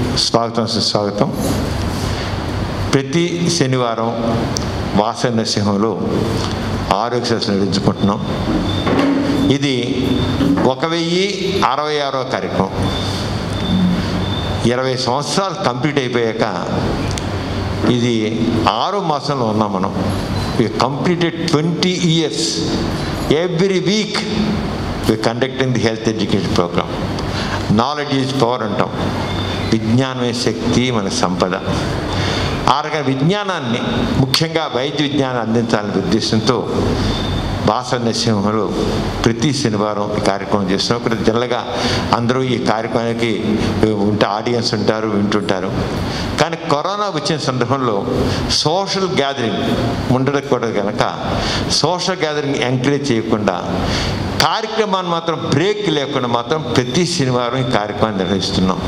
స్వాగతం సుస్వాగతం ప్రతి శనివారం వాస నరసింహంలో ఆరోగ్య సదస్సు నిర్వహించుకుంటున్నాం ఇది ఒక వెయ్యి అరవై ఆరో కార్యక్రమం ఇరవై సంవత్సరాలు కంప్లీట్ అయిపోయాక ఇది ఆరో మాసంలో ఉన్నాం మనం we completed twenty years every week we conducting the health education programme knowledge is power అంటాం విజ్ఞానమే శక్తి మన సంపద ఆ రకమైన విజ్ఞానాన్ని ముఖ్యంగా వైద్య విజ్ఞానం అందించాలనే ఉద్దేశంతో భాష నరసింహంలో ప్రతి శనివారం ఈ కార్యక్రమం చేస్తున్నాం ఇక్కడ జనరల్గా అందరూ ఈ కార్యక్రమానికి ఉంటే ఆడియన్స్ ఉంటారు వింటుంటారు కానీ కరోనా వచ్చిన సందర్భంలో సోషల్ గ్యాదరింగ్ ఉండకూడదు కనుక సోషల్ గ్యాదరింగ్ ఎంకరేజ్ చేయకుండా కార్యక్రమాన్ని మాత్రం బ్రేక్ లేకుండా మాత్రం ప్రతి శనివారం ఈ కార్యక్రమాన్ని నిర్వహిస్తున్నాం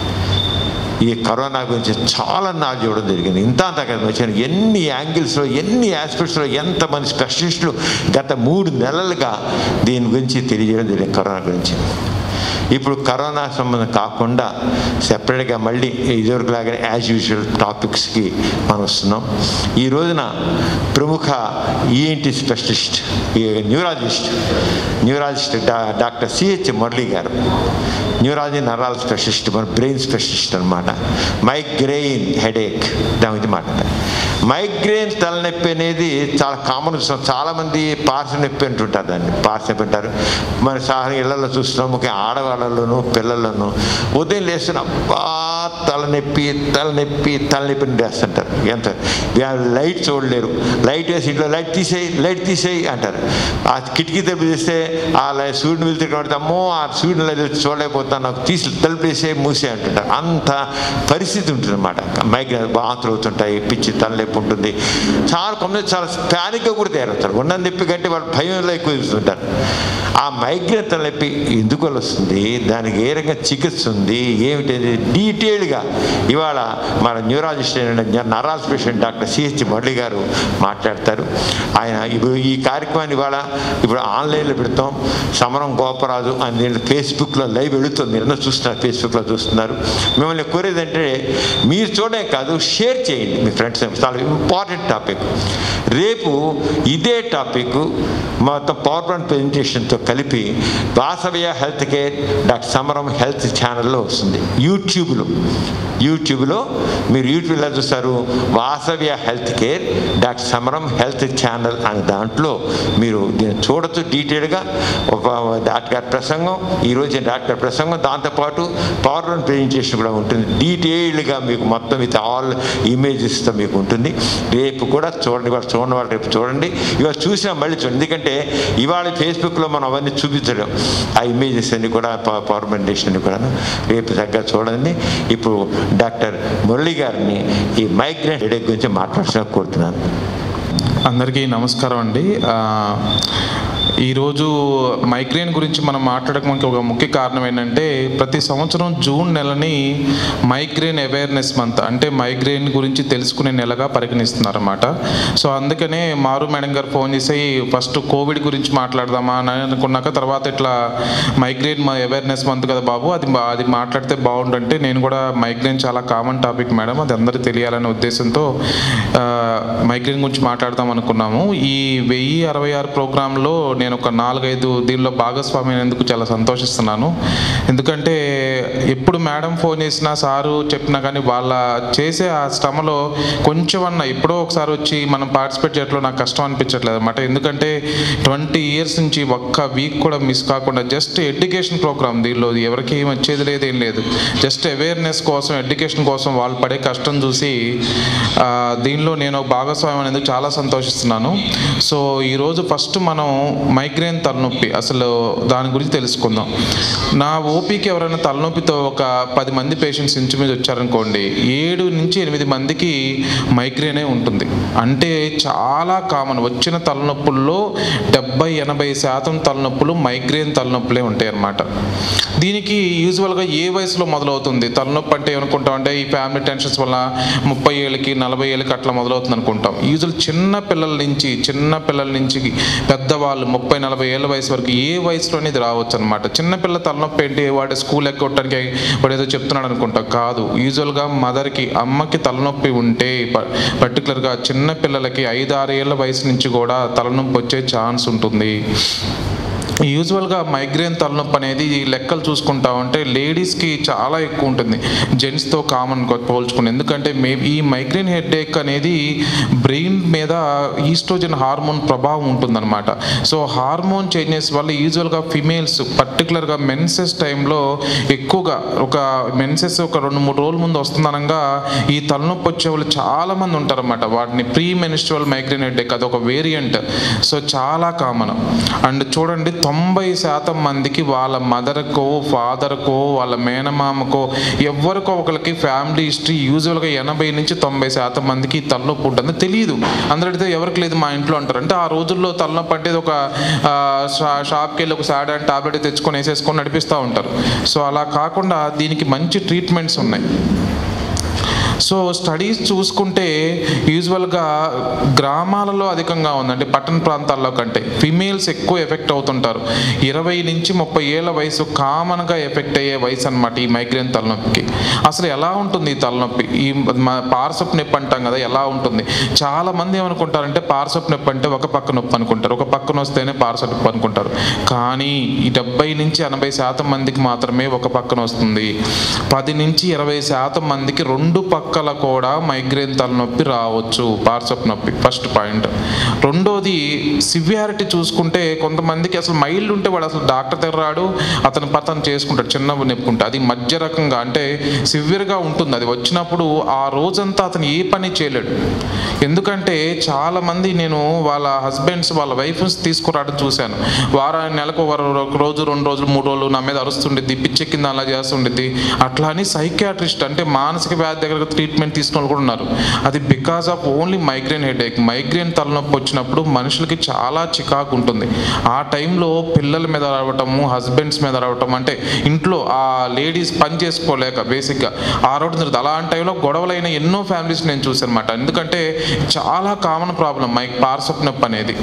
ఈ కరోనా గురించి చాలా నాలెడ్జ్ ఇవ్వడం జరిగింది ఇంత అంత కదా వచ్చాను ఎన్ని యాంగిల్స్లో ఎన్ని ఆస్పెక్ట్స్లో ఎంతమంది స్పెషలిస్టులు గత మూడు నెలలుగా దీని గురించి తెలియజేయడం జరిగింది కరోనా గురించి ఇప్పుడు కరోనా సంబంధం కాకుండా సెపరేట్గా మళ్ళీ ఇదివరకు లాగానే యాజ్ యూజువల్ టాపిక్స్కి మనం వస్తున్నాం ఈ రోజున ప్రముఖ ఈఎన్టీ స్పెషలిస్ట్ న్యూరాలజిస్ట్ న్యూరాలజిస్ట్ డా doctor CH Murali garu neurology నరాల స్పెషలిస్ట్ మన బ్రెయిన్ స్పెషలిస్ట్ అనమాట మైగ్రెయిన్ హెడేక్ దాని గురించి మాట్లాడారు మైగ్రెయిన్ తలనొప్పి అనేది చాలా కామన్ చాలామంది పార్స నొప్పి అంటుంటారు దాన్ని పార్స నొప్పి అంటారు మన సాధారణ ఇళ్లలో చూస్తున్నాం ముఖ్య ఆడవాళ్ళలోనూ పిల్లల్లోనూ ఉదయం లేస్తున్న అబ్బా తలనొప్పి తలనొప్పి తలనొప్పి వేస్తుంటారు ఎంత లైట్ చూడలేరు లైట్ వేసి ఇంట్లో లైట్ తీసేయి లైట్ తీసేయి అంటారు ఆ కిటికీ తలుపు తీస్తే ఆ లై- సూర్యుని వెళ్తే కాబట్టి అమ్మో ఆ సూర్యుని లైట్ చూడలేకపోతాను నాకు తీసి తలుపు వేసే మూసే అంటుంటారు అంత పరిస్థితి ఉంటుంది అనమాట మైగ్రేన్ వాంతులు అవుతుంటాయి పిచ్చి తలనొప్పి ఉంటుంది చాలా కొంతమంది చాలా ప్యానిక్గా కూడా తయారవుతారు ఉన్న నొప్పి కంటే వాళ్ళు భయంలో ఎక్కువ చూస్తుంటారు ఆ మైగ్రేన్ తలనొప్పి ఎందుకు వల్ల వస్తుంది దానికి ఏ రకంగా చికిత్స ఉంది ఏమిటి డీటెయిల్గా ఇవాళ మన న్యూరాలజిస్ట్ అయిన నరాల్ specialist doctor CH Murali garu మాట్లాడతారు ఆయన ఇప్పుడు ఈ కార్యక్రమాన్ని ఇవాళ ఇప్పుడు ఆన్లైన్లో పెడతాం సమరం గోపరాజు అని నేను ఫేస్బుక్లో లైవ్ వెళుతుంది మీరు అందరూ చూస్తున్నారు ఫేస్బుక్లో చూస్తున్నారు మిమ్మల్ని కోరేది అంటే మీరు చూడమే కాదు షేర్ చేయండి మీ ఫ్రెండ్స్ చాలా ఇంపార్టెంట్ టాపిక్ రేపు ఇదే టాపిక్ మొత్తం పవర్ పాయింట్ ప్రజెంటేషన్తో కలిపి Vasavya health care doctor Samaram health ఛానల్లో వస్తుంది యూట్యూబ్లో యూట్యూబ్లో మీరు యూట్యూబ్లో చూస్తారు Vasavya health care doctor Samaram health channel అనే దాంట్లో మీరు దీన్ని చూడొచ్చు డీటెయిల్గా ఒక డాక్టర్ గారి ప్రసంగం ఈరోజు డాక్టర్ ప్రసంగం దాంతోపాటు పవర్ పాయింట్ ప్రజెంటేషన్ కూడా ఉంటుంది డీటెయిల్డ్గా మీకు మొత్తం విత్ ఆల్ ఇమేజెస్తో మీకు ఉంటుంది రేపు కూడా చూడండి ఇవాళ చూడండి వాళ్ళు రేపు చూడండి ఇవాళ చూసినా మళ్ళీ చూడండి ఎందుకంటే ఇవాళ ఫేస్బుక్లో మనం అవన్నీ చూపించడం ఆ ఇమేజెస్ అన్ని కూడా పవర్ ప్రజెంటేషన్ అన్ని కూడా రేపు చక్కగా చూడండి ఇప్పుడు డాక్టర్ మురళి గారిని ఈ మైగ్రేన్ హెడేక్ గురించి మాట్లాడాల్సిన కోరుతున్నాను అందరికీ నమస్కారం అండి ఆ, ఈరోజు మైగ్రేన్ గురించి మనం మాట్లాడడానికి ఒక ముఖ్య కారణం ఏంటంటే ప్రతి సంవత్సరం జూన్ నెలని మైగ్రేన్ అవేర్నెస్ మంత్ అంటే మైగ్రేన్ గురించి తెలుసుకునే నెలగా పరిగణిస్తున్నారన్నమాట సో అందుకనే మారు మేడం గారు ఫోన్ చేసి ఫస్ట్ కోవిడ్ గురించి మాట్లాడదామా అని అనుకున్నాక తర్వాత ఇట్లా మైగ్రేన్ అవేర్నెస్ మంత్ కదా బాబు అది బా- అది మాట్లాడితే బాగుండంటే నేను కూడా మైగ్రేన్ చాలా కామన్ టాపిక్ మేడం అది అందరికీ తెలియాలనే ఉద్దేశంతో ఆ, మైగ్రేన్ గురించి మాట్లాడదాం అనుకున్నాము ఈ వెయ్యి అరవై ఆరు ప్రోగ్రాంలో నేను ఒక నాలుగైదు దీనిలో భాగస్వామి అయినందుకు చాలా సంతోషిస్తున్నాను ఎందుకంటే ఎప్పుడు మేడం ఫోన్ చేసినా సారు చెప్పినా కానీ వాళ్ళ చేసే ఆ శ్రమలో కొంచెం అన్న ఎప్పుడో ఒకసారి వచ్చి మనం పార్టిసిపేట్ చేయట్లో నాకు కష్టం అనిపించట్లేదు అనమాట ఎందుకంటే ట్వంటీ ఇయర్స్ నుంచి ఒక్క వీక్ కూడా మిస్ కాకుండా జస్ట్ ఎడ్యుకేషన్ ప్రోగ్రామ్ దీనిలో ఎవరికి ఏం వచ్చేది లేదు ఏం లేదు జస్ట్ అవేర్నెస్ కోసం ఎడ్యుకేషన్ కోసం వాళ్ళు పడే కష్టం చూసి ఆ, దీనిలో నేను ఒక భాగస్వామ్యం అనేది చాలా సంతోషిస్తున్నాను సో ఈరోజు ఫస్ట్ మనం మైగ్రేన్ తలనొప్పి అసలు దాని గురించి తెలుసుకుందాం నా ఓపీకి ఎవరైనా తలనొప్పితో ఒక పది మంది పేషెంట్స్ ఇంచుమించు వచ్చారనుకోండి ఏడు నుంచి ఎనిమిది మందికి మైగ్రేనే ఉంటుంది అంటే చాలా కామన్ వచ్చిన తలనొప్పుల్లో డెబ్బై ఎనభై శాతం తలనొప్పులు మైగ్రేన్ తలనొప్పులే ఉంటాయి అన్నమాట దీనికి యూజువల్గా ఏ వయసులో మొదలవుతుంది తలనొప్పి అంటే ఏమనుకుంటాం అంటే ఈ ఫ్యామిలీ టెన్షన్స్ వల్ల ముప్పై ఏళ్ళకి నలభై ఏళ్ళకి అట్లా మొదలవుతుంది అనుకుంటాం యూజువల్ చిన్న పిల్లల నుంచి చిన్న పిల్లల నుంచి పెద్దవాళ్ళు ముప్పై ముప్పై నలభై ఏళ్ళ వయసు వరకు ఏ వయసులో అనేది రావచ్చు అనమాట చిన్నపిల్ల తలనొప్పి ఏంటి వాడు స్కూల్ ఎక్కొట్టడానికి వాడు ఏదో చెప్తున్నాడు అనుకుంటా కాదు యూజువల్గా మదర్కి అమ్మకి తలనొప్పి ఉంటే ప- పర్టికులర్గా చిన్న పిల్లలకి ఐదు ఆరు ఏళ్ళ వయసు నుంచి కూడా తలనొప్పి వచ్చే ఛాన్స్ ఉంటుంది యూజువల్గా మైగ్రేన్ తలనొప్పి అనేది ఈ లెక్కలు చూసుకుంటా ఉంటే లేడీస్కి చాలా ఎక్కువ ఉంటుంది జెంట్స్తో కామన్ పోల్చుకుని ఎందుకంటే మే ఈ మైగ్రేన్ హెడేక్ అనేది బ్రెయిన్ మీద ఈస్ట్రోజన్ హార్మోన్ ప్రభావం ఉంటుందన్నమాట సో హార్మోన్ చేంజెస్ వల్ల యూజువల్గా ఫిమేల్స్ పర్టికులర్గా మెన్సెస్ టైంలో ఎక్కువగా ఒక మెన్సెస్ ఒక రెండు మూడు రోజుల ముందు వస్తుందనగా ఈ తలనొప్పి వచ్చే వాళ్ళు చాలా మంది ఉంటారన్నమాట వాటిని ప్రీ మెనిస్ట్రువల్ మైగ్రేన్ హెడేక్ అది ఒక వేరియంట్ సో చాలా కామన్ అండ్ చూడండి తొంభై శాతం మందికి వాళ్ళ మదర్కో ఫాదర్కో వాళ్ళ మేనమామకో ఎవరికో ఒకరికి ఫ్యామిలీ హిస్టరీ యూజువల్గా ఎనభై నుంచి తొంభై శాతం మందికి ఈ తలనొప్పి ఉంటుంది తెలియదు అందరూ అడిగితే ఎవరికి లేదు మా ఇంట్లో అంటారు అంటే ఆ రోజుల్లో తలనొప్పి అంటే ఇది ఒక ఆ, షా- షాప్కి వెళ్ళి ఒక సాడాన్ టాబ్లెట్ తెచ్చుకొని వేసేసుకొని నడిపిస్తూ ఉంటారు సో అలా కాకుండా దీనికి మంచి ట్రీట్మెంట్స్ ఉన్నాయి సో స్టడీస్ చూసుకుంటే యూజువల్గా గ్రామాలలో అధికంగా ఉందండి పట్టణ ప్రాంతాల్లో కంటే ఫిమేల్స్ ఎక్కువ ఎఫెక్ట్ అవుతుంటారు ఇరవై నుంచి ముప్పై ఏళ్ళ వయసు కామన్గా ఎఫెక్ట్ అయ్యే వయసు అనమాట ఈ మైగ్రేన్ తలనొప్పికి అసలు ఎలా ఉంటుంది ఈ తలనొప్పి ఈ మ- పార్సప్ నొప్పి అంటాం కదా ఎలా ఉంటుంది చాలా మంది ఏమనుకుంటారంటే పార్సప్ నొప్పి అంటే ఒక పక్క నొప్పి అనుకుంటారు ఒక పక్కన వస్తేనే పార్సప్ నొప్పి అనుకుంటారు కానీ ఈ డెబ్బై నుంచి ఎనభై శాతం మందికి మాత్రమే ఒక పక్కన వస్తుంది పది నుంచి ఇరవై శాతం మందికి రెండు పక్కల కూడా మైగ్రేన్ తలనొప్పి రావచ్చు పార్సప్ నొప్పి ఫస్ట్ పాయింట్ రెండోది సివియారిటీ చూసుకుంటే కొంతమందికి అసలు మైల్డ్ ఉంటే వాడు అసలు డాక్టర్ దగ్గర రాడు అతను పతను చేసుకుంటాడు చిన్న నొప్పి ఉంటే అది మధ్య రకంగా అంటే సివియర్గా ఉంటుంది అది వచ్చినప్పుడు ఆ రోజంతా అతను ఏ పని చేయలేడు ఎందుకంటే చాలా మంది నేను వాళ్ళ హస్బెండ్స్ వాళ్ళ వైఫ్స్ తీసుకురావడం చూశాను వారానికి నెలకు ఒక రో- ఒక రోజు రెండు రోజులు మూడు రోజులు నా మీద అరుస్తుండిద్ది పిచ్చెక్కింది అలా చేస్తుండిద్ది అట్లా అని సైకియాట్రిస్ట్ అంటే మానసిక వ్యాధి దగ్గర ట్రీట్మెంట్ తీసుకున్న వాళ్ళు కూడా ఉన్నారు అది because of only migraine headache migraine తలనొప్పి వచ్చినప్పుడు మనుషులకి చాలా చికాకు ఉంటుంది ఆ టైంలో పిల్లల మీద రావటము హస్బెండ్స్ మీద రావటం అంటే ఇంట్లో ఆ లేడీస్ పని చేసుకోలేక బేసిక్గా ఆ రోడ్డు జరుగుతుంది అలాంటి టైంలో గొడవలైన ఎన్నో ఫ్యామిలీస్ నేను చూసాను అనమాట ఎందుకంటే చాలా కామన్ ప్రాబ్లం మైక్ పార్సప్ నొప్పి అనేది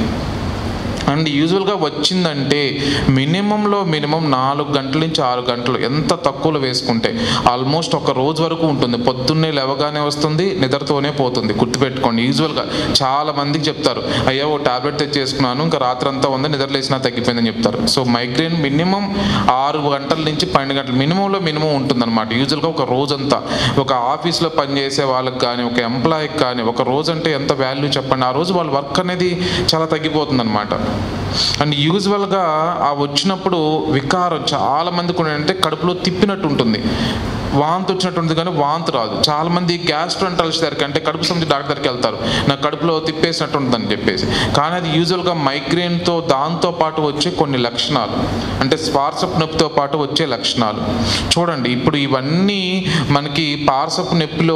అండ్ యూజువల్గా వచ్చిందంటే మినిమంలో మినిమం నాలుగు గంటల నుంచి ఆరు గంటలు ఎంత తక్కువలో వేసుకుంటే ఆల్మోస్ట్ ఒక రోజు వరకు ఉంటుంది పొద్దున్నే లేవగానే వస్తుంది నిద్రతోనే పోతుంది గుర్తుపెట్టుకోండి యూజువల్గా చాలా మందికి చెప్తారు అయ్యా ఓ టాబ్లెట్ తెచ్చేసుకున్నాను ఇంకా రాత్రి అంతా ఉంది నిద్రలేసినా తగ్గిపోయిందని చెప్తారు సో మైగ్రేన్ మినిమం ఆరు గంటల నుంచి పన్నెండు గంటలు మినిమంలో మినిమం ఉంటుందన్నమాట యూజువల్గా ఒక రోజంతా ఒక ఆఫీస్లో పనిచేసే వాళ్ళకి కానీ ఒక ఎంప్లాయీకి కానీ ఒక రోజు అంటే ఎంత వాల్యూ చెప్పండి ఆ రోజు వాళ్ళ వర్క్ అనేది చాలా తగ్గిపోతుంది అనమాట అండ్ యూజువల్గా ఆ వచ్చినప్పుడు వికారం చాలా మందికి అంటే కడుపులో తిప్పినట్టు ఉంటుంది వాంతి వచ్చినట్టు ఉంటుంది కానీ వాంతి రాదు చాలా మంది గ్యాస్ట్రంటల్స్ దగ్గరికి అంటే కడుపు సంబంధించి డాక్టర్ దగ్గరికి వెళ్తారు నా కడుపులో తిప్పేసినట్టు ఉంటుందని చెప్పేసి కానీ అది యూజువల్గా మైగ్రేన్తో దాంతో పాటు వచ్చే కొన్ని లక్షణాలు అంటే స్పార్సప్ నొప్పితో పాటు వచ్చే లక్షణాలు చూడండి ఇప్పుడు ఇవన్నీ మనకి పార్సప్ నొప్పిలో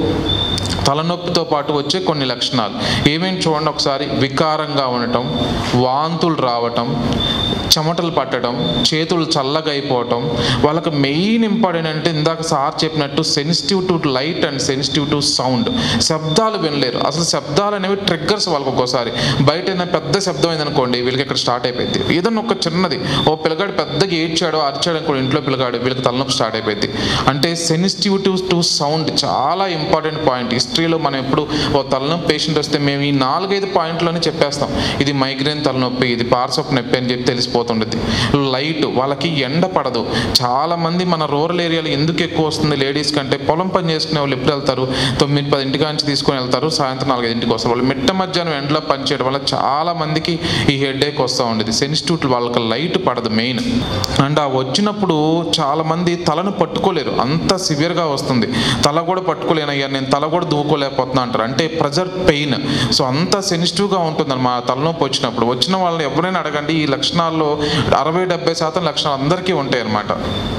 తలనొప్పితో పాటు వచ్చే కొన్ని లక్షణాలు ఏమేమి చూడండి ఒకసారి వికారంగా ఉండటం వాంతులు రావటం చెమటలు పట్టడం చేతులు చల్లగా అయిపోవటం వాళ్ళకి మెయిన్ ఇంపార్టెంట్ అంటే ఇందాక సార్ చెప్పినట్టు sensitive to light and sensitive to sound శబ్దాలు వినలేరు అసలు శబ్దాలు అనేవి ట్రిగ్గర్స్ వాళ్ళకి ఒక్కోసారి బయట ఏదైనా పెద్ద శబ్దం అయిందనుకోండి వీళ్ళకి ఇక్కడ స్టార్ట్ అయిపోయింది ఏదన్నా ఒక చిన్నది ఓ పిల్లగాడు పెద్దగా ఏడ్చాడో అరిచాడు అనుకోండి ఇంట్లో పిల్లగాడు వీళ్ళకి తలనొప్పి స్టార్ట్ అయిపోయింది అంటే సెన్సిటివ్ టు టు సౌండ్ చాలా ఇంపార్టెంట్ పాయింట్ హిస్టరీలో మనం ఎప్పుడు ఓ తలనొప్పి పేషెంట్ వస్తే మేము ఈ నాలుగైదు పాయింట్లోనే చెప్పేస్తాం ఇది మైగ్రేన్ తలనొప్పి ఇది పార్సప్ నొప్పి అని చెప్పి తెలిసిపోతుండేది లైట్ వాళ్ళకి ఎండ పడదు చాలా మంది మన రూరల్ ఏరియాలో ఎందుకు ఎక్కువ వస్తుంది లేడీస్ కంటే పొలం పని చేసుకునే వాళ్ళు ఎప్పుడు వెళ్తారు తొమ్మిది పది ఇంటికి నుంచి తీసుకొని వెళ్తారు సాయంత్రం నాలుగైదింటికి వస్తారు వాళ్ళు మిట్ట మధ్యాహ్నం ఎండలో పని చేయడం వల్ల చాలా మందికి ఈ హెడేక్ వస్తూ ఉండేది సెన్సిటివ్ వాళ్ళకి లైట్ పడదు మెయిన్ అండ్ ఆ వచ్చినప్పుడు చాలా మంది తలను పట్టుకోలేరు అంత సివియర్గా వస్తుంది తల కూడా పట్టుకోలేనయ్యా నేను తల కూడా దూకోలేకపోతున్నా అంటారు అంటే ప్రెజర్ పెయిన్ సో అంత సెన్సిటివ్గా ఉంటుంది మా తలనొప్పి వచ్చినప్పుడు వచ్చిన వాళ్ళని ఎవరైనా అడగండి ఈ లక్షణాల్లో అరవై డెబ్బై శాతం లక్షణాలు అందరికీ ఉంటాయి అన్నమాట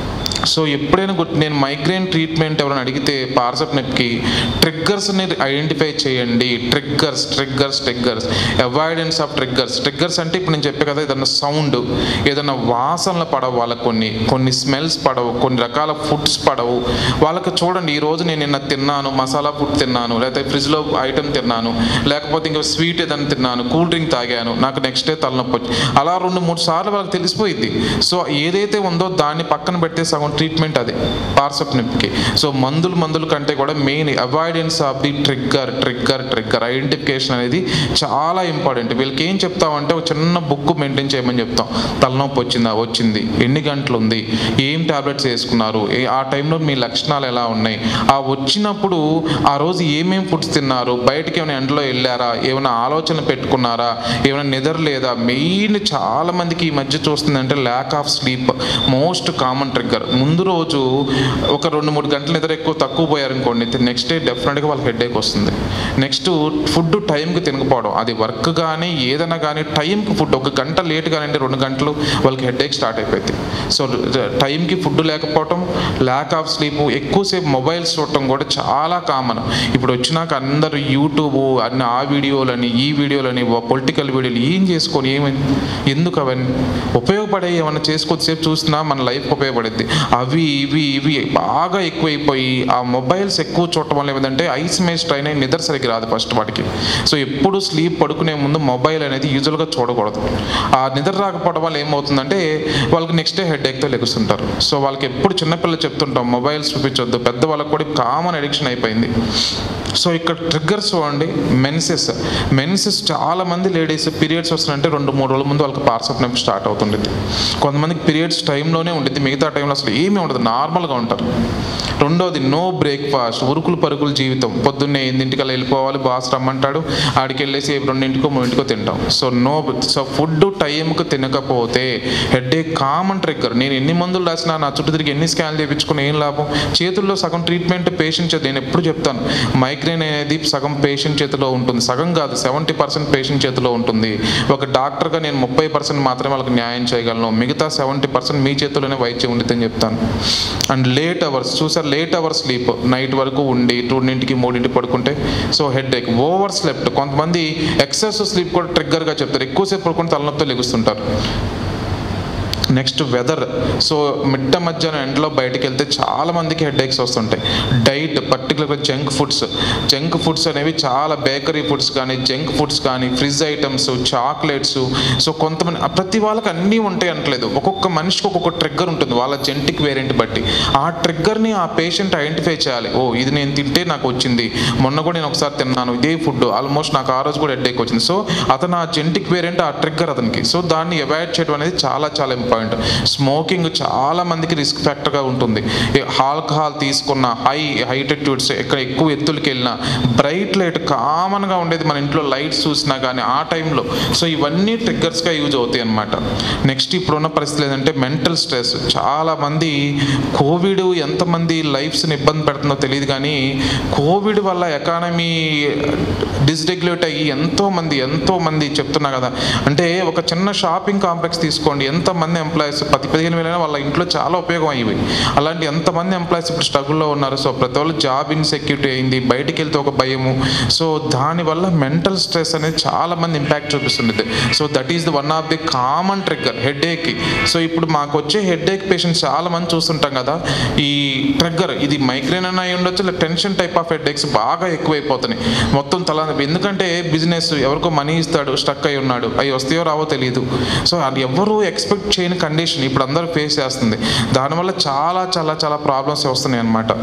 సో ఎప్పుడైనా గుర్తు నేను మైగ్రేన్ ట్రీట్మెంట్ ఎవరైనా అడిగితే పార్సప్ నెప్కి ట్రిగ్గర్స్ని ఐడెంటిఫై చేయండి triggers triggers triggers avoidance of triggers triggers అంటే ఇప్పుడు నేను చెప్పే కదా ఏదైనా సౌండ్ ఏదైనా వాసనలు పడవు వాళ్ళకి కొన్ని కొన్ని స్మెల్స్ పడవు కొన్ని రకాల ఫుడ్స్ పడవు వాళ్ళకి చూడండి ఈ రోజు నేను నిన్న తిన్నాను మసాలా ఫుడ్ తిన్నాను లేకపోతే ఫ్రిడ్జ్లో ఐటమ్ తిన్నాను లేకపోతే ఇంకా స్వీట్ ఏదైనా తిన్నాను కూల్ డ్రింక్ తాగాను నాకు నెక్స్ట్ డే తలనొప్పి వచ్చి అలా రెండు మూడు సార్లు వాళ్ళకి తెలిసిపోయింది సో ఏదైతే ఉందో దాన్ని పక్కన పెట్టే సగం ట్రీట్మెంట్ అది పార్సప్ నొప్పికి సో మందులు మందుల కంటే కూడా main avoidance of the trigger trigger trigger identification అనేది చాలా ఇంపార్టెంట్ వీళ్ళకి ఏం చెప్తామంటే ఒక చిన్న బుక్ మెయింటైన్ చేయమని చెప్తాం తలనొప్పి వచ్చిందా వచ్చింది ఎన్ని గంటలు ఉంది ఏం టాబ్లెట్స్ వేసుకున్నారు ఏ- ఆ టైంలో మీ లక్షణాలు ఎలా ఉన్నాయి ఆ వచ్చినప్పుడు ఆ రోజు ఏమేం ఫుడ్స్ తిన్నారు బయటికి ఏమైనా ఎండలో వెళ్ళారా ఏమైనా ఆలోచన పెట్టుకున్నారా ఏమైనా నిద్ర లేదా మెయిన్ చాలా మందికి ఈ మధ్య చూస్తుందంటే lack of sleep most common trigger ముందు రోజు ఒక రెండు మూడు గంటల నిద్ర ఎక్కువ తక్కువ పోయారనుకోండి నెక్స్ట్ డే డెఫినెట్గా వాళ్ళకి హెడేక్ వస్తుంది నెక్స్ట్ ఫుడ్ టైంకి తినకపోవడం అది వర్క్ కానీ ఏదైనా కానీ టైంకి ఫుడ్ ఒక గంట లేట్ కానివ్వండి రెండు గంటలు వాళ్ళకి హెడేక్ స్టార్ట్ అయిపోయింది సో టైంకి ఫుడ్ లేకపోవటం ల్యాక్ ఆఫ్ స్లీప్ ఎక్కువసేపు మొబైల్స్ చూడటం కూడా చాలా కామన్ ఇప్పుడు వచ్చినాక అందరూ యూట్యూబ్ అన్ని ఆ వీడియోలని ఈ వీడియోలని పొలిటికల్ వీడియోలు ఏం చేసుకొని ఏమైంది ఎందుకు అవన్నీ ఉపయోగపడే ఏమన్నా చేసుకొద్దిసేపు చూసినా మన లైఫ్ ఉపయోగపడుద్ది అవి ఇవి ఇవి బాగా ఎక్కువైపోయి ఆ మొబైల్స్ ఎక్కువ చూడటం వల్ల ఏమిటంటే ఐస్ మే స్ట్రైన్ అయి నిద్ర సరిగ్గా రాదు ఫస్ట్ వాటికి సో ఎప్పుడు స్లీప్ పడుకునే ముందు మొబైల్ అనేది యూజువల్గా చూడకూడదు ఆ నిద్ర రాకపోవడం వల్ల ఏమవుతుందంటే వాళ్ళకి నెక్స్ట్ డే హెడ్ ఎక్తో లెగుస్తుంటారు సో వాళ్ళకి ఎప్పుడు చిన్నపిల్లలు చెప్తుంటాం మొబైల్స్ చూపించొద్దు పెద్ద వాళ్ళకి కూడా కామన్ అడిక్షన్ అయిపోయింది సో ఇక్కడ ట్రిగ్గర్స్ చూడండి మెన్సెస్ మెన్సెస్ చాలా మంది లేడీస్ పీరియడ్స్ వస్తున్నాయంటే రెండు మూడు రోజుల ముందు వాళ్ళకి పార్సప్ నొప్పి స్టార్ట్ అవుతుండేది కొంతమందికి పీరియడ్స్ టైంలోనే ఉంటుంది మిగతా టైంలో అసలు ఏమీ ఉండదు నార్మల్గా ఉంటారు రెండోది నో బ్రేక్ఫాస్ట్ ఉరుకులు పరుగులు జీవితం పొద్దున్నే ఎనిమిదింటికల్లా వెళ్ళిపోవాలి బాస్ రమ్మంటాడు ఆడికి వెళ్ళేసి రెండింటికో మూడింటికో తింటాం సో నో సో ఫుడ్ టైంకి తినకపోతే హెడ్ ఏ కామన్ ట్రిగ్గర్ నేను ఎన్ని మందులు రాసినా నా చుట్టూ తిరిగి ఎన్ని స్కాన్లు చేయించుకుని ఏం లాభం చేతుల్లో సగం ట్రీట్మెంట్ పేషెంట్ చేతి నేను ఎప్పుడు చెప్తాను మైగ్రేన్ అనేది సగం పేషెంట్ చేతిలో ఉంటుంది సగం కాదు సెవెంటీ పర్సెంట్ పేషెంట్ చేతిలో ఉంటుంది ఒక డాక్టర్గా నేను ముప్పై పర్సెంట్ మాత్రమే వాళ్ళకి న్యాయం చేయగలను మిగతా సెవెంటీ పర్సెంట్ మీ చేతిలోనే వైద్యం ఉండిద్దని చెప్తాను అండ్ లేట్ అవర్స్ చూసారు లేట్ అవర్స్ స్లీప్ నైట్ వరకు ఉండి రెండింటికి మూడింటి పడుకుంటే so headache overslept కొంతమంది ఎక్సెస్ స్లీప్ కూడా ట్రిగ్గర్గా చెప్తారు ఎక్కువసేపు పడుకుంటే తలనొప్పితో లెగుస్తుంటారు నెక్స్ట్ వెదర్ సో మిట్ట మధ్యాహ్నం ఎండలో బయటికి వెళ్తే చాలా మందికి హెడ్ ఏక్స్ వస్తుంటాయి డైట్ పర్టికులర్గా జంక్ ఫుడ్స్ జంక్ ఫుడ్స్ అనేవి చాలా బేకరీ ఫుడ్స్ కానీ జంక్ ఫుడ్స్ కానీ ఫ్రిజ్ ఐటమ్స్ చాక్లెట్స్ సో కొంతమంది ప్రతి వాళ్ళకి అన్నీ ఉంటాయి అనట్లేదు ఒక్కొక్క మనిషికి ఒక్కొక్క ట్రిగ్గర్ ఉంటుంది వాళ్ళ జెంటిక్ వేరియంట్ బట్టి ఆ ట్రిగ్గర్ని ఆ పేషెంట్ ఐడెంటిఫై చేయాలి ఓ ఇది నేను తింటే నాకు వచ్చింది మొన్న కూడా నేను ఒకసారి తిన్నాను ఇదే ఫుడ్ ఆల్మోస్ట్ నాకు ఆ రోజు కూడా హెడ్ ఏక్ వచ్చింది సో అతను ఆ జెంటిక్ వేరియంట్ ఆ ట్రిగ్గర్ అతనికి సో దాన్ని అవాయిడ్ చేయడం అనేది చాలా చాలా ఇంపార్టెంట్ స్మోకింగ్ చాలా మందికి రిస్క్ ఫ్యాక్టర్గా ఉంటుంది ఆల్కహాల్ తీసుకున్న హై హైటెట్యూడ్స్ ఎక్కడ ఎక్కువ ఎత్తులకి వెళ్ళినా బ్రైట్ లైట్ కామన్గా ఉండేది మన ఇంట్లో లైట్స్ చూసినా కానీ ఆ టైంలో సో ఇవన్నీ ట్రిగ్గర్స్గా యూజ్ అవుతాయి అనమాట నెక్స్ట్ ఇప్పుడున్న పరిస్థితి ఏంటంటే మెంటల్ స్ట్రెస్ చాలా మంది కోవిడ్ ఎంతమంది లైఫ్స్ని ఇబ్బంది పెడుతుందో తెలియదు కానీ కోవిడ్ వల్ల ఎకానమీ డిస్రెగ్యులేట్ అయ్యి ఎంతో మంది ఎంతో మంది చెప్తున్నా కదా అంటే ఒక చిన్న షాపింగ్ కాంప్లెక్స్ తీసుకోండి ఎంతమంది ఎంప్లాయీస్ పది పదిహేను వేలైనా వాళ్ళ ఇంట్లో చాలా ఉపయోగం అయ్యి అలాంటి ఎంతమంది ఎంప్లాయీస్ ఇప్పుడు స్ట్రగుల్లో ఉన్నారు సో ప్రతి వాళ్ళు జాబ్ ఇన్సెక్యూరిటీ అయింది బయటికి వెళ్తే ఒక భయము సో దానివల్ల మెంటల్ స్ట్రెస్ అనేది చాలా మంది ఇంపాక్ట్ చూపిస్తుంది so that is the one of the common trigger head ఏక్కి సో ఇప్పుడు మాకు వచ్చే హెడ్ ఏక్ పేషెంట్స్ చాలా మంది చూస్తుంటాం కదా ఈ ట్రిగ్గర్ ఇది మైగ్రేన్ అని అయి ఉండొచ్చు లేదా tension type of headaches బాగా ఎక్కువైపోతున్నాయి మొత్తం తల ఎందుకంటే బిజినెస్ ఎవరికో మనీ ఇస్తాడు స్టక్ అయి ఉన్నాడు అవి వస్తాయో రావో తెలియదు సో అది ఎవరు ఎక్స్పెక్ట్ చేయని కండిషన్ ఇప్పుడు అందరూ ఫేస్ చేస్తుంది దానివల్ల చాలా చాలా చాలా ప్రాబ్లమ్స్ వస్తున్నాయి అన్నమాట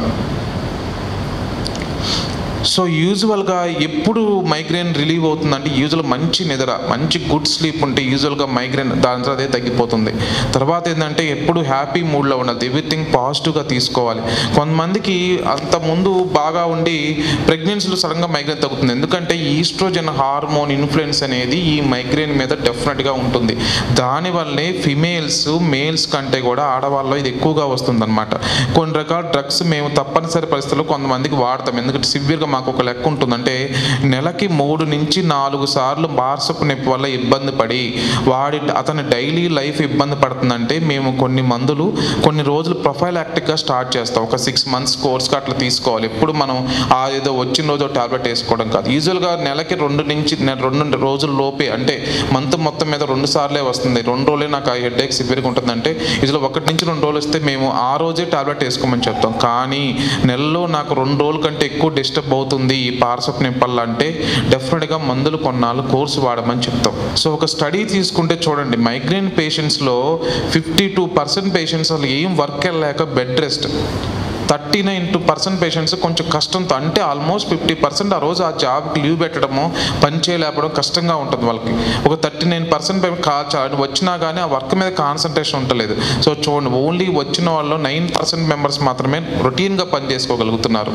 సో యూజువల్గా ఎప్పుడు మైగ్రేన్ రిలీవ్ అవుతుందంటే యూజువల్ మంచి నిద్ర మంచి గుడ్ స్లీప్ ఉంటే యూజువల్గా మైగ్రేన్ దాని అదే తగ్గిపోతుంది తర్వాత ఏంటంటే ఎప్పుడు హ్యాపీ మూడ్లో ఉండాలి ఎవ్రీథింగ్ పాజిటివ్గా తీసుకోవాలి కొంతమందికి అంత ముందు బాగా ఉండి ప్రెగ్నెన్సీలో సడన్గా మైగ్రేన్ తగ్గుతుంది ఎందుకంటే ఈస్ట్రోజన్ హార్మోన్ ఇన్ఫ్లుయెన్స్ అనేది ఈ మైగ్రేన్ మీద డెఫినెట్గా ఉంటుంది దానివల్లే ఫిమేల్స్ మేల్స్ కంటే కూడా ఆడవాళ్ళలో ఇది ఎక్కువగా వస్తుంది అనమాట కొన్ని రకాల డ్రగ్స్ మేము తప్పనిసరి పరిస్థితుల్లో కొంతమందికి వాడతాం ఎందుకంటే సివియర్గా మాకు ఒక లెక్క ఉంటుంది అంటే నెలకి మూడు నుంచి నాలుగు సార్లు బార్సపు నొప్పి వల్ల ఇబ్బంది పడి వాడి అతని డైలీ లైఫ్ ఇబ్బంది పడుతుందంటే మేము కొన్ని మందులు కొన్ని రోజులు ప్రొఫైలాక్టిక్గా స్టార్ట్ చేస్తాం ఒక సిక్స్ మంత్స్ కోర్స్కి అట్లా తీసుకోవాలి ఎప్పుడు మనం ఆ ఏదో వచ్చిన రోజు టాబ్లెట్ వేసుకోవడం కాదు యూజువల్గా నెలకి రెండు నుంచి నె- రెండు రోజుల లోపే అంటే మంత్ మొత్తం మీద రెండు సార్లే వస్తుంది రెండు రోజులే నాకు ఆ హెడ్ ఏక్ సివియర్గా ఉంటుందంటే ఇందులో ఒకటి నుంచి రెండు రోజులు వస్తే మేము ఆ రోజే టాబ్లెట్ వేసుకోమని చెప్తాం కానీ నెలలో నాకు రెండు రోజుల కంటే ఎక్కువ డిస్టర్బ్ అవుతుంది ఈ పార్సప్ నింపల్ అంటే డెఫినెట్గా మందులు కొన్నాళ్ళు కోర్సు వాడమని చెప్తాం సో ఒక స్టడీ తీసుకుంటే చూడండి మైగ్రేన్ పేషెంట్స్లో ఫిఫ్టీ టూ పర్సెంట్ పేషెంట్స్ అసలు ఏం వర్క్ వెళ్ళలేక bed rest thirty nine two percent patients కొంచెం కష్టంతో అంటే ఆల్మోస్ట్ ఫిఫ్టీ పర్సెంట్ ఆ రోజు ఆ జాబ్కి లీవ్ పెట్టడము పని చేయలేకపోవడం కష్టంగా ఉంటుంది వాళ్ళకి ఒక థర్టీ నైన్ పర్సెంట్ వచ్చినా కానీ ఆ వర్క్ మీద కాన్సన్ట్రేషన్ ఉండలేదు సో చూడండి ఓన్లీ వచ్చిన వాళ్ళు నైన్ పర్సెంట్ మెంబర్స్ మాత్రమే రొటీన్గా పని చేసుకోగలుగుతున్నారు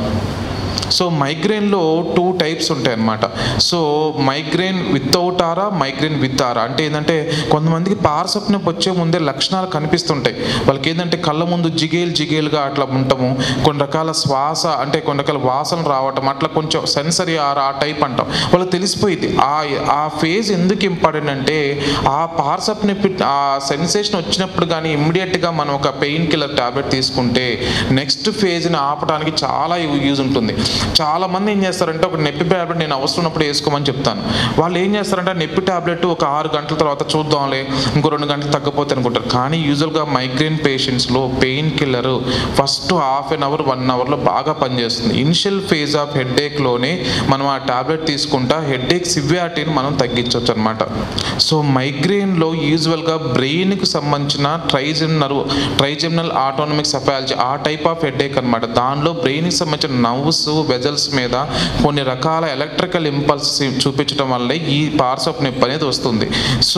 సో మైగ్రేన్లో టూ టైప్స్ ఉంటాయి అన్నమాట so migraine without aura migraine with aura అంటే ఏంటంటే కొంతమందికి పార్సప్ నొప్పి వచ్చే ముందే లక్షణాలు కనిపిస్తుంటాయి వాళ్ళకి ఏంటంటే కళ్ళ ముందు జిగేల్ జిగేల్గా అట్లా ఉండటము కొన్ని రకాల శ్వాస అంటే కొన్ని రకాల వాసన రావటం అట్లా కొంచెం సెన్సరీ ఆరా ఆ టైప్ అంటాం వాళ్ళకి తెలిసిపోయింది ఆ ఆ ఫేజ్ ఎందుకు ఇంపార్టెంట్ అంటే ఆ పార్సప్ నొప్పి ఆ సెన్సేషన్ వచ్చినప్పుడు కానీ ఇమ్మీడియట్గా మనం ఒక పెయిన్ కిల్లర్ టాబ్లెట్ తీసుకుంటే నెక్స్ట్ ఫేజ్ని ఆపడానికి చాలా యూజ్ ఉంటుంది చాలా మంది ఏం చేస్తారంటే ఒక నొప్పి టాబ్లెట్ నేను అవసరం ఉన్నప్పుడు వేసుకోమని చెప్తాను వాళ్ళు ఏం చేస్తారంటే ఆ నొప్పి టాబ్లెట్ ఒక ఆరు గంటల తర్వాత చూద్దాంలే ఇంకో రెండు గంటలు తగ్గిపోతే అనుకుంటారు కానీ యూజువల్గా మైగ్రేన్ పేషెంట్స్లో painkiller first half an hour one అవర్లో బాగా పనిచేస్తుంది ఇనిషియల్ ఫేజ్ ఆఫ్ హెడ్ఏక్లోనే మనం ఆ టాబ్లెట్ తీసుకుంటా హెడ్ఏక్ సివియారిటీని మనం తగ్గించవచ్చు అనమాట సో మైగ్రేన్లో యూజువల్గా బ్రెయిన్కి సంబంధించిన ట్రైజెమినల్ ట్రైజెమినల్ ఆటోనమిక్ సఫాలజీ ఆ టైప్ ఆఫ్ హెడ్ఏక్ అనమాట దానిలో బ్రెయిన్కి సంబంధించిన నర్వ్స్ వెజల్స్ మీద కొన్ని రకాల ఎలక్ట్రికల్ ఇంపల్స్ చూపించడం వల్లే ఈ పార్స్ ఆఫ్ నొప్పి అనేది వస్తుంది so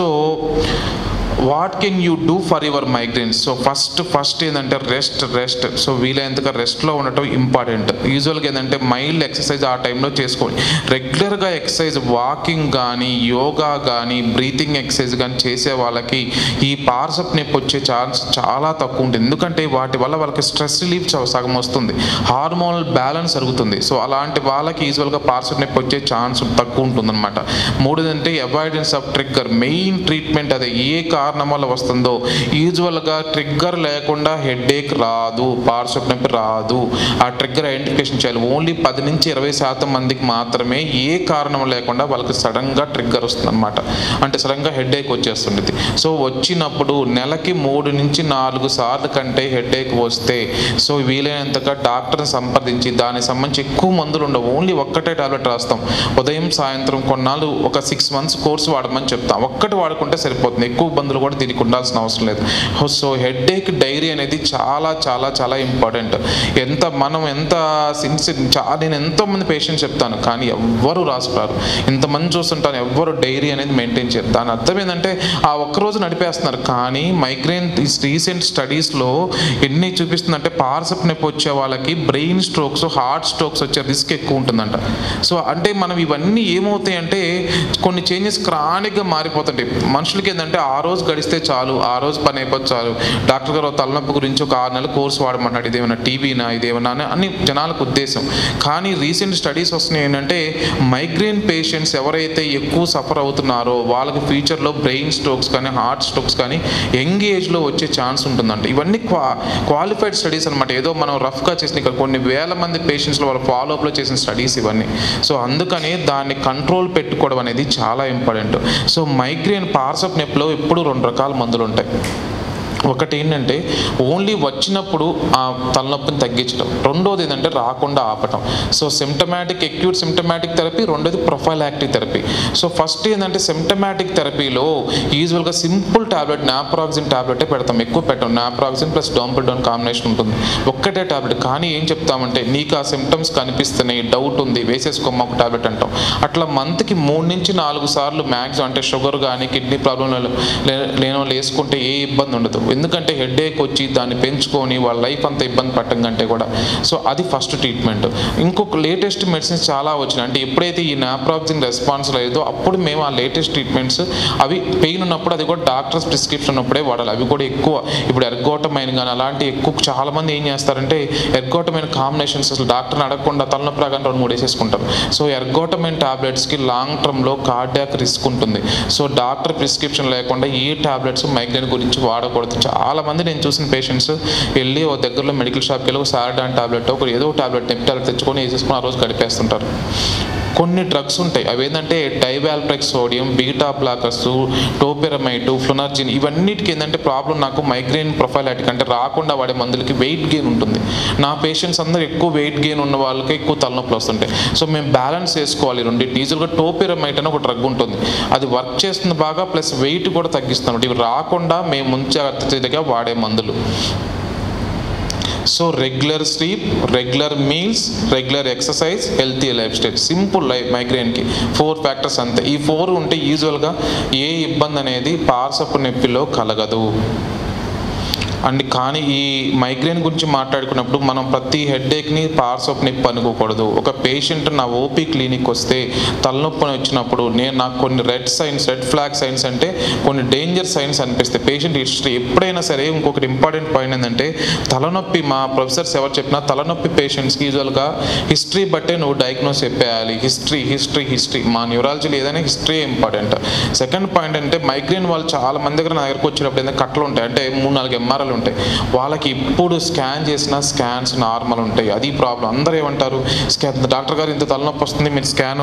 what can you do for your migraines so first first ఏంటంటే రెస్ట్ రెస్ట్ సో వీలైనంతగా రెస్ట్లో ఉండటం ఇంపార్టెంట్ యూజువల్గా ఏంటంటే మైల్డ్ ఎక్సర్సైజ్ ఆ టైంలో చేసుకోండి రెగ్యులర్గా ఎక్సర్సైజ్ వాకింగ్ కానీ యోగా కానీ బ్రీతింగ్ ఎక్సర్సైజ్ కానీ చేసే వాళ్ళకి ఈ పార్సప్ నొప్పి వచ్చే ఛాన్స్ చాలా తక్కువ ఉంటుంది ఎందుకంటే వాటి వల్ల వాళ్ళకి స్ట్రెస్ రిలీఫ్ సగం వస్తుంది హార్మోనల్ బ్యాలెన్స్ జరుగుతుంది సో అలాంటి వాళ్ళకి యూజువల్గా పార్సప్ నొప్పి వచ్చే ఛాన్స్ తక్కువ ఉంటుందన్నమాట మూడోది అంటే avoidance of trigger main treatment అదే ఏ కారణం వల్ల వస్తుందో యూజువల్గా ట్రిగ్గర్ లేకుండా హెడేక్ రాదు పార్సప్ నొప్పి రాదు ఆ ట్రిగ్గర్ ఐడెంటిఫికేషన్ చేయాలి ఓన్లీ పది నుంచి ఇరవై శాతం మందికి మాత్రమే ఏ కారణం లేకుండా వాళ్ళకి సడన్గా ట్రిగ్గర్ వస్తుంది అనమాట అంటే సడన్గా హెడేక్ వచ్చేస్తుండేది సో వచ్చినప్పుడు నెలకి మూడు నుంచి నాలుగు సార్లు కంటే హెడేక్ వస్తే సో వీలైనంతగా డాక్టర్ని సంప్రదించి దానికి సంబంధించి ఎక్కువ మందులు ఉండవు ఓన్లీ ఒక్కటే టాబ్లెట్ రాస్తాం ఉదయం సాయంత్రం కొన్నాళ్ళు ఒక సిక్స్ మంత్స్ కోర్స్ వాడమని చెప్తాం ఒక్కటి వాడుకుంటే సరిపోతుంది ఎక్కువ మందులు కూడా దీనికి ఉండాల్సిన అవసరం లేదు సో హెడేక్ డైరీ అనేది చాలా చాలా చాలా ఇంపార్టెంట్ ఎంత మనం ఎంత సిన్సియర్ చాలా నేను ఎంతో మంది పేషెంట్స్ చెప్తాను కానీ ఎవ్వరు రాసుకురారు ఇంతమంది చూస్తుంటాను ఎవ్వరు డైరీ అనేది మెయింటైన్ చేయరు దాని అర్థం ఏంటంటే ఆ ఒక్క రోజు నడిపేస్తున్నారు కానీ మైగ్రేన్ రీసెంట్ స్టడీస్లో ఎన్ని చూపిస్తుందంటే పార్సప్ నొప్పి వచ్చే వాళ్ళకి బ్రెయిన్ స్ట్రోక్స్ హార్ట్ స్ట్రోక్స్ వచ్చే రిస్క్ ఎక్కువ ఉంటుందంట సో అంటే మనం ఇవన్నీ ఏమవుతాయి అంటే కొన్ని చేంజెస్ క్రానిక్గా మారిపోతుంటాయి మనుషులకి ఏంటంటే ఆ రోజు గడిస్తే చాలు ఆ రోజు పని అయిపోతే చాలు డాక్టర్ గారు తలనొప్పి గురించి ఒక ఆరు నెలలు కోర్సు వాడమంటాడు ఇదేమన్నా టీబీనా ఇదేమన్నా అని అని జనాలకు ఉద్దేశం కానీ రీసెంట్ స్టడీస్ వస్తున్నాయి ఏంటంటే మైగ్రేన్ పేషెంట్స్ ఎవరైతే ఎక్కువ సఫర్ అవుతున్నారో వాళ్ళకి ఫ్యూచర్లో బ్రెయిన్ స్ట్రోక్స్ కానీ హార్ట్ స్ట్రోక్స్ కానీ యంగ్ ఏజ్లో వచ్చే ఛాన్స్ ఉంటుందంట ఇవన్నీ క్వా క్వాలిఫైడ్ స్టడీస్ అనమాట ఏదో మనం రఫ్గా చేసిన ఇక్కడ కొన్ని వేల మంది పేషెంట్స్లో వాళ్ళ ఫాలోఅప్లో చేసిన స్టడీస్ ఇవన్నీ సో అందుకని దాన్ని కంట్రోల్ పెట్టుకోవడం అనేది చాలా ఇంపార్టెంట్ సో మైగ్రేన్ పార్సప్ నొప్పిలో ఎప్పుడు రెండు రకాల మందులు ఉంటాయి ఒకటి ఏంటంటే ఓన్లీ వచ్చినప్పుడు ఆ తలనొప్పిని తగ్గించడం రెండోది ఏంటంటే రాకుండా ఆపటం so symptomatic acute symptomatic therapy రెండోది ప్రొఫైలాక్టివ్ థెరపీ సో ఫస్ట్ ఏంటంటే సిమ్టమాటిక్ థెరపీలో యూజువల్గా సింపుల్ టాబ్లెట్ నాప్రాక్సిన్ టాబ్లెటే పెడతాం ఎక్కువ పెట్టాం నాప్రాక్సిన్ ప్లస్ డోన్ కాంబినేషన్ ఉంటుంది ఒక్కటే టాబ్లెట్ కానీ ఏం చెప్తామంటే నీకు ఆ సిమ్టమ్స్ కనిపిస్తున్నాయి డౌట్ ఉంది వేసేసుకోమ్మ ఒక టాబ్లెట్ అంటాం అట్లా మంత్కి మూడు నుంచి నాలుగు సార్లు మ్యాక్సిమం అంటే షుగర్ కానీ కిడ్నీ ప్రాబ్లం లేని వాళ్ళు వేసుకుంటే ఏ ఇబ్బంది ఉండదు ఎందుకంటే హెడేక్ వచ్చి దాన్ని పెంచుకొని వాళ్ళ లైఫ్ అంతా ఇబ్బంది పట్టం కంటే కూడా సో అది ఫస్ట్ ట్రీట్మెంట్ ఇంకొక లేటెస్ట్ మెడిసిన్స్ చాలా వచ్చినాయి అంటే ఎప్పుడైతే ఈ నాప్రాక్సిన్ రెస్పాన్స్ లేదో అప్పుడు మేము ఆ లేటెస్ట్ ట్రీట్మెంట్స్ అవి పెయిన్ ఉన్నప్పుడు అది కూడా డాక్టర్స్ ప్రిస్క్రిప్షన్ ఉన్నప్పుడే వాడాలి అవి కూడా ఎక్కువ ఇప్పుడు ఎర్గోటమైన్ కానీ అలాంటి ఎక్కువ చాలా మంది ఏం చేస్తారంటే ఎర్గోటమైన కాంబినేషన్స్ అసలు డాక్టర్ని అడగకుండా తలనొప్పి రాగానే రెండు మూడు వేసేసుకుంటారు సో ఎర్గోటమైన్ టాబ్లెట్స్కి లాంగ్ టర్మ్లో కార్డియాక్ రిస్క్ ఉంటుంది సో డాక్టర్ ప్రిస్క్రిప్షన్ లేకుండా ఏ టాబ్లెట్స్ మైగ్రేన్ గురించి వాడకూడదు చాలా మంది నేను చూసిన పేషెంట్స్ వెళ్ళి ఓ దగ్గరలో మెడికల్ షాప్కి వెళ్ళి ఒక సారడాన్ టాబ్లెట్ ఒక ఏదో టాబ్లెట్ నెప్ టాబ్లెట్ తెచ్చుకొని వేసేసుకొని ఆ రోజు గడిపేస్తుంటారు కొన్ని డ్రగ్స్ ఉంటాయి అవి ఏంటంటే divalproex sodium beta blockers topiramate flunarizine ఇవన్నిటికి ఏంటంటే ప్రాబ్లం నాకు మైగ్రేన్ ప్రొఫైలాటిక్ అంటే రాకుండా వాడే మందులకి వెయిట్ గెయిన్ ఉంటుంది నా పేషెంట్స్ అందరూ ఎక్కువ వెయిట్ గెయిన్ ఉన్న వాళ్ళకి ఎక్కువ తలనొప్పులు వస్తుంటాయి సో మేము బ్యాలెన్స్ చేసుకోవాలి రెండు డీజిల్గా టోపెరమైట్ అని ఒక డ్రగ్ ఉంటుంది అది వర్క్ చేస్తుంది బాగా ప్లస్ వెయిట్ కూడా తగ్గిస్తుంది ఇవి రాకుండా మేము ముంచగా వాడే మందులు so regular sleep regular meals regular exercise healthy lifestyle simple life మైగ్రేన్కి ఫోర్ ఫ్యాక్టర్స్ అంతే ఈ ఫోర్ ఉంటే యూజువల్గా ఏ ఇబ్బంది అనేది పార్సపు నొప్పిలో కలగదు అండ్ కానీ ఈ మైగ్రేన్ గురించి మాట్లాడుకున్నప్పుడు మనం ప్రతి హెడ్ఏక్ని పార్స్ ఆఫ్ నొప్పి అనుకోకూడదు ఒక పేషెంట్ నా ఓపీ క్లినిక్ వస్తే తలనొప్పి వచ్చినప్పుడు నేను నాకు కొన్ని red signs red flag signs అంటే కొన్ని డేంజర్ సైన్స్ అనిపిస్తాయి పేషెంట్ హిస్టరీ ఎప్పుడైనా సరే ఇంకొకటి ఇంపార్టెంట్ పాయింట్ ఏంటంటే తలనొప్పి మా ప్రొఫెసర్స్ ఎవరు చెప్పినా తలనొప్పి పేషెంట్స్కి యూజువల్గా హిస్టరీ బట్టే నువ్వు డయాగ్నోస్ చెప్పేయాలి హిస్టరీ హిస్టరీ హిస్టరీ మా న్యూరాలజీలో ఏదైనా హిస్టరీ ఇంపార్టెంట్ సెకండ్ పాయింట్ అంటే మైగ్రేన్ వాళ్ళు చాలా మంది దగ్గర నా దగ్గరకు వచ్చినప్పుడు ఏంటంటే కట్టలు ఉంటాయి అంటే మూడు నాలుగు ఎంఆర్ఐలు ఉంటాయి వాళ్ళకి ఇప్పుడు స్కాన్ చేసిన స్కాన్స్ నార్మల్ ఉంటాయి అది ప్రాబ్లం అందరూ ఏమంటారు స్కాన్ డాక్టర్ గారు ఇంత తలనొప్పి వస్తుంది మీరు స్కాన్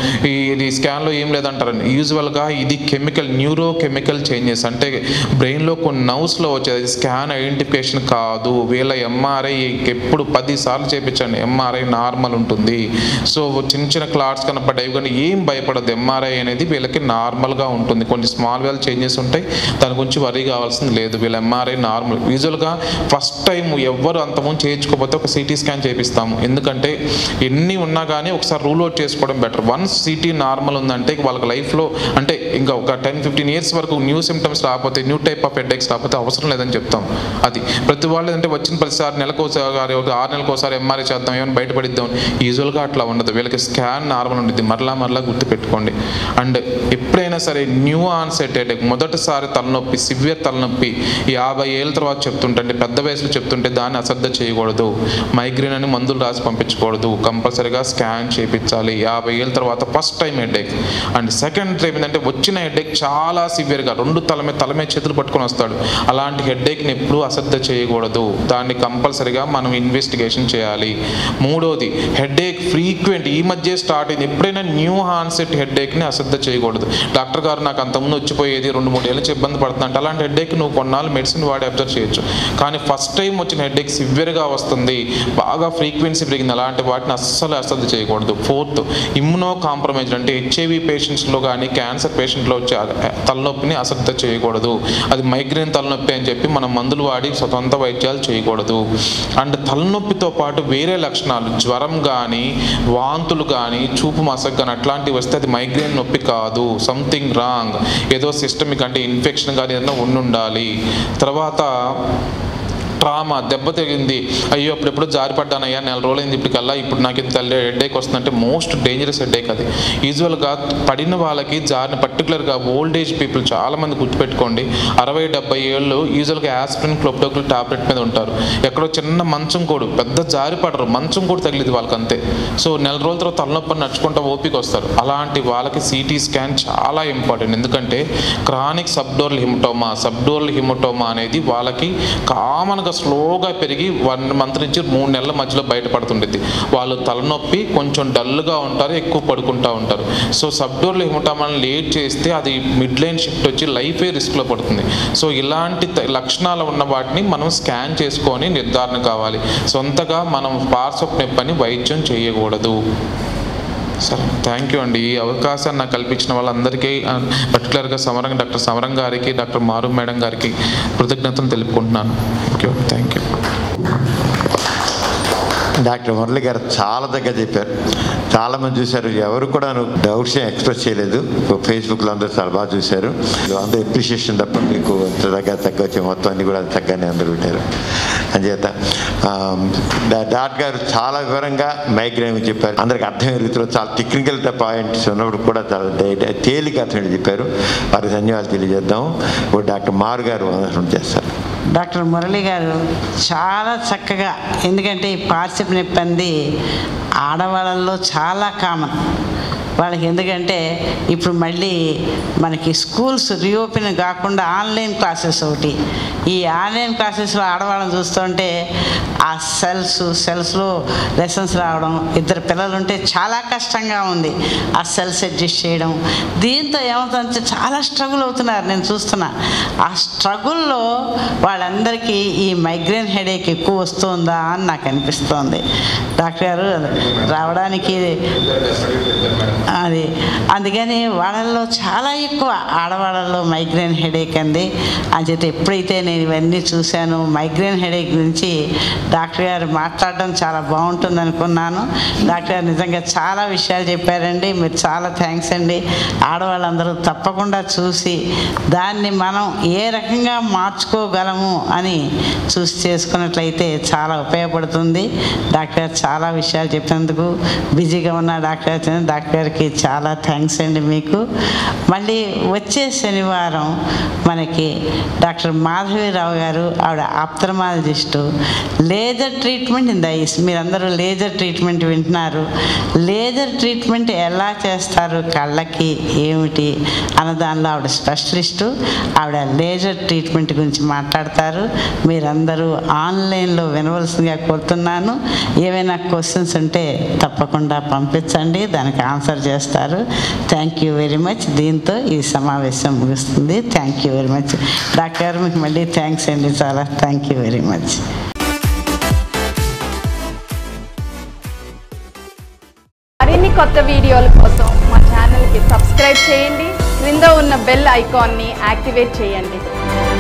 ఇది స్కాన్లో ఏం లేదంటారండి యూజువల్గా ఇది కెమికల్ న్యూరో కెమికల్ చేంజెస్ అంటే బ్రెయిన్లో కొన్ని నవ్స్లో వచ్చేది స్కాన్ ఐడెంటిఫికేషన్ కాదు వీళ్ళ ఎంఆర్ఐ ఎప్పుడు పది సార్లు చేయించండి ఎంఆర్ఐ నార్మల్ ఉంటుంది సో చిన్న చిన్న క్లాట్స్ కనపడ్డాయి కానీ ఏం భయపడదు ఎంఆర్ఐ అనేది వీళ్ళకి నార్మల్గా ఉంటుంది కొన్ని స్మాల్ వెల్ చేంజెస్ ఉంటాయి దాని గురించి వరీ కావాల్సింది లేదు వీళ్ళ ఎంఆర్ఐ నార్మల్ యూజువల్గా ఫస్ట్ టైం ఎవ్వరు అంతకుముందు చేయించుకోకపోతే ఒక సిటీ స్కాన్ చేపిస్తాము ఎందుకంటే ఎన్ని ఉన్నా కానీ ఒకసారి రూల్ అవుట్ చేసుకోవడం బెటర్ వన్స్ సిటీ నార్మల్ ఉందంటే వాళ్ళకి లైఫ్లో అంటే ఇంకా ఒక టెన్ ఫిఫ్టీన్ ఇయర్స్ వరకు న్యూ సిమ్టమ్స్ రాకపోతే న్యూ టైప్ ఆఫ్ హెడ్ఏక్స్ రాకపోతే అవసరం లేదని చెప్తాం అది ప్రతి వాళ్ళు అంటే వచ్చిన ప్రతిసారి నెలకు ఒకసారి ఆరు నెలలకు ఒకసారి ఎంఆర్ఐ చేద్దాం ఏమైనా బయటపడిద్దాం యూజువల్గా అట్లా ఉండదు వీళ్ళకి స్కాన్ నార్మల్ ఉంటుంది మరలా మరలా గుర్తుపెట్టుకోండి అండ్ ఎప్పుడైనా సరే న్యూ ఆన్సెట్ హెడేక్ మొదటిసారి తలనొప్పి సివియర్ తలనొప్పి యాభై ఏళ్ళ తర్వాత చెప్తుంటే అంటే పెద్ద వయసులో చెప్తుంటే దాన్ని అశ్రద్ధ చేయకూడదు మైగ్రేన్ అని మందులు రాసి పంపించకూడదు కంపల్సరీగా స్కాన్ చేయించాలి యాభై ఏళ్ళ తర్వాత first time headache and second time ఏంటంటే వచ్చిన హెడేక్ చాలా సివియర్గా రెండు తల మీద తల మీద చేతులు పట్టుకొని వస్తాడు అలాంటి హెడేక్ని ఎప్పుడూ అశ్రద్ధ చేయకూడదు దాన్ని కంపల్సరీగా మనం ఇన్వెస్టిగేషన్ చేయాలి మూడోది హెడేక్ ఫ్రీక్వెంట్ ఈ మధ్య స్టార్ట్ అయింది ఎప్పుడైనా న్యూ హాన్సెట్ హెడేక్ని అశ్రద్ధ చేయకూడదు డాక్టర్ గారు నాకు అంతకుముందు వచ్చిపోయేది రెండు మూడు ఏళ్ళ నుంచి ఇబ్బంది పడుతుందంటే అలాంటి హెడేక్ నువ్వు కొన్నాళ్ళు మెడిసిన్ వాడి అబ్జర్వ్ చేయొచ్చు కానీ ఫస్ట్ టైం వచ్చిన హెడేక్ సివియర్గా వస్తుంది బాగా ఫ్రీక్వెన్సీ పెరిగింది అలాంటి వాటిని అస్సలు అశ్రద్ధ చేయకూడదు ఫోర్త్ ఇమ్యునో కాంప్రమైజ్డ్ అంటే హెచ్ఐవి పేషెంట్స్లో కానీ క్యాన్సర్ పేషెంట్లో వచ్చే అ- తలనొప్పిని అశ్రద్ధ చేయకూడదు అది మైగ్రేన్ తలనొప్పి అని చెప్పి మనం మందులు వాడి స్వతంత్ర వైద్యాలు చేయకూడదు అండ్ తలనొప్పితో పాటు వేరే లక్షణాలు జ్వరం కానీ వాంతులు కానీ చూపు మసక్ కానీ అట్లాంటివి వస్తే అది మైగ్రేన్ నొప్పి కాదు సంథింగ్ రాంగ్ ఏదో సిస్టమిక్ అంటే ఇన్ఫెక్షన్ కానీ ఏదైనా ఉండాలి తర్వాత ట్రామా దెబ్బ తగిలింది అయ్యో అప్పుడెప్పుడు జారిపడ్డానయ్యా నెల రోజులైంది ఇప్పటికల్లా ఇప్పుడు నాకు ఇంత హెడ్ఏక్ వస్తుందంటే మోస్ట్ డేంజరస్ హెడ్ఏక్ అది యూజువల్గా పడిన వాళ్ళకి జారిన పర్టికులర్గా ఓల్డ్ ఏజ్ పీపుల్ చాలా మంది గుర్తుపెట్టుకోండి అరవై డెబ్బై ఏళ్ళు యూజువల్గా యాస్పిరిన్ క్లోప్డోకుల్ టాబ్లెట్ మీద ఉంటారు ఎక్కడో చిన్న మంచం కోడు పెద్ద జారి పడరు మంచం కూడా తగిలింది వాళ్ళకి అంతే సో నెల రోజుల తర్వాత తలనొప్పి నడుచుకుంటా ఓపిక వస్తారు అలాంటి వాళ్ళకి సిటీ స్కాన్ చాలా ఇంపార్టెంట్ ఎందుకంటే chronic subdural haematoma subdural haematoma అనేది వాళ్ళకి కామన్గా స్లోగా పెరిగి వన్ మంత్ నుంచి మూడు నెలల మధ్యలో బయటపడుతుండేది వాళ్ళు తలనొప్పి కొంచెం డల్గా ఉంటారు ఎక్కువ పడుకుంటూ ఉంటారు సో సబ్డోర్ల్ హిమటోమాని లేట్ చేస్తే అది మిడ్ లైన్ షిఫ్ట్ వచ్చి లైఫే రిస్క్లో పడుతుంది సో ఇలాంటి త- లక్షణాలు ఉన్న వాటిని మనం స్కాన్ చేసుకొని నిర్ధారణ కావాలి సొంతగా మనం పార్శ్వ నొప్పని వైద్యం చేయకూడదు సరే థ్యాంక్ యూ అండి ఈ అవకాశాన్ని నాకు కల్పించిన వాళ్ళందరికీ ఆ, పర్టికులర్గా సమరం డాక్టర్ సమరం గారికి డాక్టర్ మారు మేడం గారికి కృతజ్ఞతలు తెలుపుకుంటున్నాను okay thank you doctor Murali garu చాలా దగ్గర చెప్పారు చాలా మంది చూశారు ఎవరు కూడా డౌట్స్ ఏం ఎక్స్ప్రెస్ చేయలేదు ఫేస్బుక్లో అందరూ చాలా బాగా చూశారు అందరూ ఎప్రిషియేషన్ తప్ప మీకు ఇంత దగ్గర తగ్గ వచ్చే మొత్తం అన్ని కూడా చక్కగానే అందరూ పెట్టారు అంచేత ఆ, డా- డాక్టర్ గారు చాలా వివరంగా మైగ్రేన్ గురించి చెప్పారు అందరికి అర్థమయ్యే రీతిలో చాలా టెక్నికల్ పాయింట్స్ ఉన్నప్పుడు కూడా చాలా దే- తేలిక అర్థం చెప్పారు వారికి ధన్యవాదాలు తెలియజేద్దాం ఇప్పుడు డాక్టర్ మారు గారు అనౌన్స్ చేస్తారు డాక్టర్ మురళి గారు చాలా చక్కగా ఎందుకంటే ఈ పార్శ్వపు నొప్పి అంది ఆడవాళ్ళల్లో చాలా కామన్ వాళ్ళకి ఎందుకంటే ఇప్పుడు మళ్ళీ మనకి స్కూల్స్ రీఓపెన్ కాకుండా ఆన్లైన్ క్లాసెస్ ఒకటి ఈ ఆన్లైన్ క్లాసెస్లో ఆడవాళ్ళని చూస్తుంటే ఆ సెల్స్ సెల్స్లో లెసన్స్ రావడం ఇద్దరు పిల్లలు ఉంటే చాలా కష్టంగా ఉంది ఆ సెల్స్ అడ్జస్ట్ చేయడం దీంతో ఏమవుతుందంటే చాలా స్ట్రగుల్ అవుతున్నారు నేను చూస్తున్నా ఆ స్ట్రగుల్లో వాళ్ళందరికీ ఈ మైగ్రేన్ హెడేక్ ఎక్కువ వస్తుందా అని నాకు అనిపిస్తోంది డాక్టర్ గారు రావడానికి అది అందుకని వాళ్ళల్లో చాలా ఎక్కువ ఆడవాళ్ళలో మైగ్రేన్ హెడేక్ అంది అంచేత ఎప్పుడైతే నేను ఇవన్నీ చూశాను మైగ్రేన్ హెడేక్ గురించి డాక్టర్ గారు మాట్లాడడం చాలా బాగుంటుంది అనుకున్నాను డాక్టర్ గారు నిజంగా చాలా విషయాలు చెప్పారండి మీరు చాలా థ్యాంక్స్ అండి ఆడవాళ్ళందరూ తప్పకుండా చూసి దాన్ని మనం ఏ రకంగా మార్చుకోగలము అని చూసి చేసుకున్నట్లయితే చాలా ఉపయోగపడుతుంది డాక్టర్ గారు చాలా విషయాలు చెప్పినందుకు బిజీగా ఉన్న డాక్టర్ గారు డాక్టర్ గారికి చాలా థ్యాంక్స్ అండి మీకు మళ్ళీ వచ్చే శనివారం మనకి డాక్టర్ మాధవీరావు గారు ఆవిడ ophthalmologist laser treatment in the eyes మీరందరూ లేజర్ ట్రీట్మెంట్ వింటున్నారు లేజర్ ట్రీట్మెంట్ ఎలా చేస్తారు కళ్ళకి ఏమిటి అన్న దానిలో ఆవిడ స్పెషలిస్టు ఆవిడ లేజర్ ట్రీట్మెంట్ గురించి మాట్లాడతారు మీరందరూ ఆన్లైన్లో వినవలసిందిగా కోరుతున్నాను ఏమైనా క్వశ్చన్స్ ఉంటే తప్పకుండా పంపించండి దానికి ఆన్సర్ చేస్తారు థ్యాంక్ యూ వెరీ మచ్ దీంతో ఈ సమావేశం ముగుస్తుంది thank you very much doctor garu మీకు మళ్ళీ థ్యాంక్స్ అండి చాలా థ్యాంక్ యూ వెరీ మచ్ మరిన్ని కొత్త వీడియోల కోసం మా ఛానల్కి సబ్స్క్రైబ్ చేయండి క్రింద ఉన్న బెల్ ఐకాన్ని యాక్టివేట్ చేయండి